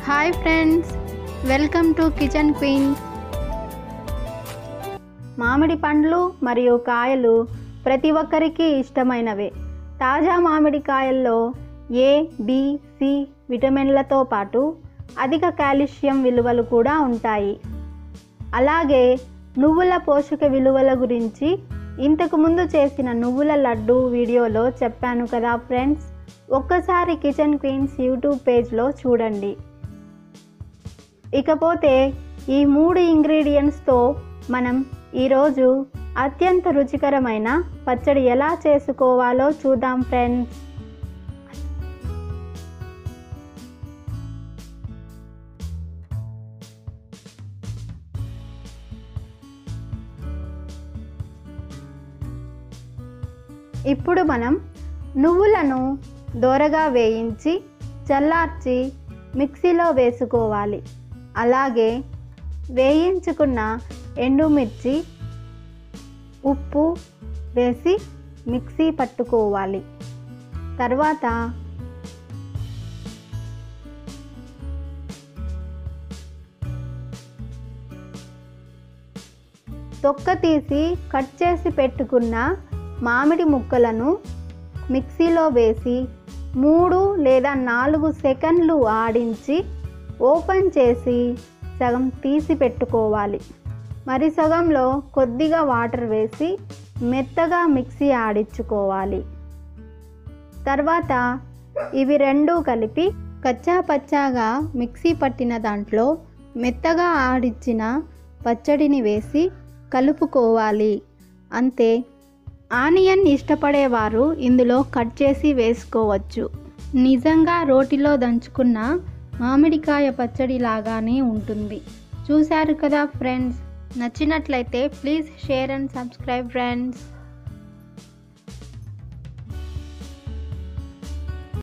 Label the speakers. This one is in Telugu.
Speaker 1: hi friends welcome to kitchen queen మామిడి పండ్లు మరియు కాయలు ప్రతి ఒక్కరికి ఇష్టమైనవే తాజా మామిడి కాయల్లో ఏ బి సి విటమిన్లతో పాటు అధిక కాల్షియం విలువలు కూడా ఉంటాయి అలాగే నువ్వుల పోషక విలువల గురించి ఇంతకు ముందు చేసిన నువ్వుల లడ్డు వీడియోలో చెప్పాను కదా ఫ్రెండ్స్ ఒక్కసారి కిచెన్ క్వీన్స్ యూట్యూబ్ పేజ్లో చూడండి ఇకపోతే ఈ మూడు ఇంగ్రీడియంట్స్తో మనం ఈరోజు అత్యంత రుచికరమైన పచ్చడి ఎలా చేసుకోవాలో చూద్దాం ఫ్రెండ్స్ ఇప్పుడు మనం నువ్వులను దోరగా వేయించి చల్లార్చి మిక్సీలో వేసుకోవాలి అలాగే వేయించుకున్న ఎండుమిర్చి ఉప్పు వేసి మిక్సీ పట్టుకోవాలి తర్వాత తొక్క తీసి కట్ చేసి పెట్టుకున్న మామిడి ముక్కలను మిక్సీలో వేసి మూడు లేదా నాలుగు సెకండ్లు ఆడించి ఓపెన్ చేసి సగం తీసి పెట్టుకోవాలి మరి సగంలో కొద్దిగా వాటర్ వేసి మెత్తగా మిక్సీ ఆడించుకోవాలి తర్వాత ఇవి రెండూ కలిపి కచ్చా పచ్చాగా మిక్సీ పట్టిన దాంట్లో మెత్తగా ఆడిచ్చిన పచ్చడిని వేసి కలుపుకోవాలి అంతే ఆనియన్ ఇష్టపడేవారు ఇందులో కట్ చేసి వేసుకోవచ్చు నిజంగా రోటిలో దంచుకున్న మామిడికాయ పచ్చడి లాగానే ఉంటుంది చూశారు కదా ఫ్రెండ్స్ నచ్చినట్లయితే please share and subscribe friends